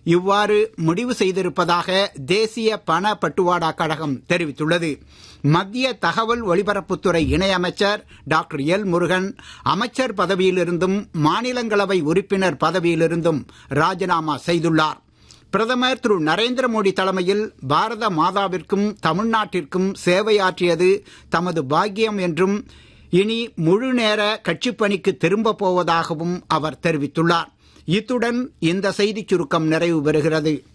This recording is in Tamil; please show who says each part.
Speaker 1: இவ்வாறு முடிவு செய்திருப்பதாக தேசிய பண பட்டுவாடா கழகம் தெரிவித்துள்ளது மத்திய தகவல் ஒலிபரப்புத்துறை இணையமைச்சர் டாக்டர் எல் முருகன் அமைச்சர் பதவியிலிருந்தும் மாநிலங்களவை உறுப்பினர் பதவியிலிருந்தும் ராஜினாமா செய்துள்ளார் பிரதமர் திரு நரேந்திர மோடி தலைமையில் பாரத மாதாவிற்கும் தமிழ்நாட்டிற்கும் சேவையாற்றியது தமது பாக்கியம் என்றும் இனி முழு நேர கட்சிப் பணிக்கு திரும்ப போவதாகவும் அவர் தெரிவித்துள்ளார் இத்துடன் இந்த செய்திச் சுருக்கம் நிறைவு பெறுகிறது